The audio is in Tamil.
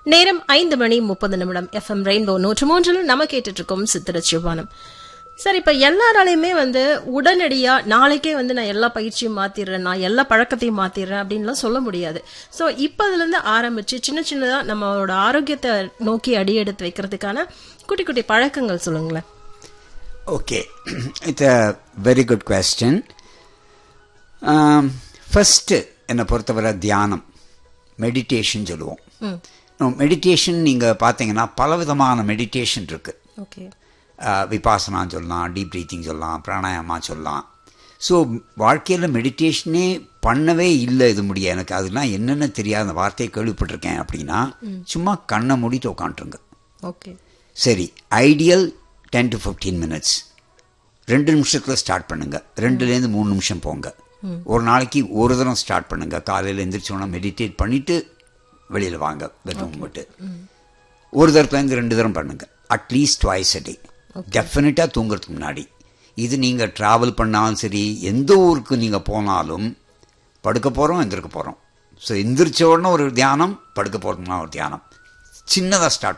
நேரம் ஐந்து மணி முப்பது நிமிடம் எஃப்எம் ரெயின்போ நூற்று மூன்றில் நம்ம கேட்டுட்டு இருக்கோம் சித்திர சிவானம் சார் இப்ப எல்லாராலையுமே வந்து உடனடியா நாளைக்கே வந்து நான் எல்லா பயிற்சியும் மாத்திடுறேன் நான் எல்லா பழக்கத்தையும் மாத்திடுறேன் அப்படின்லாம் சொல்ல முடியாது சோ இப்ப அதுல இருந்து ஆரம்பிச்சு சின்ன சின்னதா நம்மளோட ஆரோக்கியத்தை நோக்கி அடி எடுத்து வைக்கிறதுக்கான குட்டி குட்டி பழக்கங்கள் சொல்லுங்களேன் okay it's a very good question first என்னை பொறுத்தவரை தியானம் மெடிடேஷன் சொல்லுவோம் மெடிடேஷன் நீங்கள் பார்த்தீங்கன்னா பலவிதமான மெடிடேஷன் இருக்குது ஓகே விபாசனா சொல்லலாம் டீப் ப்ரீத்திங் சொல்லலாம் பிராணாயாமா சொல்லலாம் ஸோ வாழ்க்கையில் மெடிடேஷனே பண்ணவே இல்லை இது முடிய எனக்கு அதெல்லாம் என்னென்ன தெரியாத அந்த வார்த்தையை கேள்விப்பட்டிருக்கேன் அப்படின்னா சும்மா கண்ணை மூடிட்டு உட்காந்துருங்க ஓகே சரி ideal ten to fifteen minutes ரெண்டு நிமிஷத்தில் ஸ்டார்ட் பண்ணுங்க ரெண்டுலேருந்து மூணு நிமிஷம் போங்க ஒரு நாளைக்கு ஒரு தரம் ஸ்டார்ட் பண்ணுங்க காலையில் எந்திரிச்சோன்னா மெடிடேட் பண்ணிட்டு வெளியில் வாங்க பெட்ரூம் விட்டு ஒரு தரத்துலேருந்து ரெண்டு தரம் பண்ணுங்க அட்லீஸ்ட் ட்வைஸ் அ டே டெஃபினட்டாக தூங்குறதுக்கு முன்னாடி இது நீங்கள் ட்ராவல் பண்ணாலும் சரி எந்த ஊருக்கு நீங்கள் போனாலும் படுக்க போகிறோம் எந்திரிக்க போகிறோம் ஸோ எந்திரிச்ச உடனே ஒரு தியானம் படுக்க போகிறோம்னா ஒரு தியானம் சின்னதாக ஸ்டார்ட்